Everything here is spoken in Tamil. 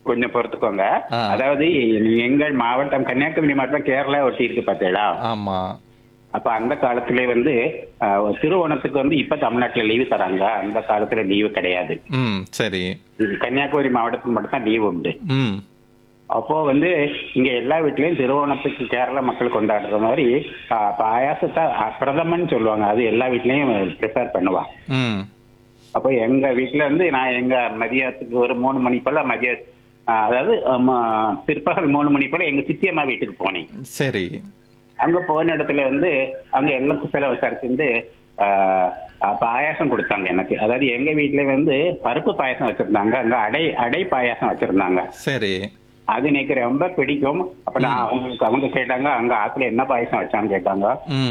கொஞ்சம் பொறுத்துக்கோங்க ஆ. அதாவது எங்கள் மாவட்டம் கன்னியாகுமரி மாவட்டம் கேரளா ஒட்டி இருக்கு பார்த்தீங்களா ஆமா அப்ப அந்த காலத்திலே வந்து அஹ், திருவோணத்துக்கு வந்து இப்ப தமிழ்நாட்டுல லீவு தராங்க அந்த காலத்துல லீவு கிடையாது ம் சரி இது கன்னியாகுமரி மாவட்டத்துக்கு மட்டும் தான் லீவு உண்டு ம் அப்போ வந்து இங்க எல்லா வீட்லயும் திருவோணத்துக்கு கேரள மக்கள் கொண்டாடுற மாதிரி அஹ், பாயாசத்தை அஹ், பிரதமன் சொல்லுவாங்க அது எல்லா வீட்லயும் ப்ரிப்பேர் பண்ணுவா ம் அப்போ எங்க வீட்ல வந்து நான் எங்க மதியத்துக்கு ஒரு மூணு மணி போல மதிய அஹ், அதாவது ஆமா, பிற்பகல் மூணு மணி போல எங்க சித்தியம்மா வீட்டுக்கு போனேன் சரி அங்க போன இடத்துல வந்து அங்க எல்லாத்துக்கும் சில விசாரிச்சிருந்து ஆஹ், ஆஹ், பாயாசம் கொடுத்தாங்க எனக்கு அதாவது எங்க வீட்ல வந்து பருப்பு பாயாசம் வச்சிருந்தாங்க அங்க அடை அடை பாயாசம் வச்சிருந்தாங்க சரி அது எனக்கு ரொம்ப பிடிக்கும் அப்ப நான் அவங்களுக்கு அவங்க கேட்டாங்க அங்க ஆத்துல என்ன பாயாசம் வச்சான்னு கேட்டாங்க ம்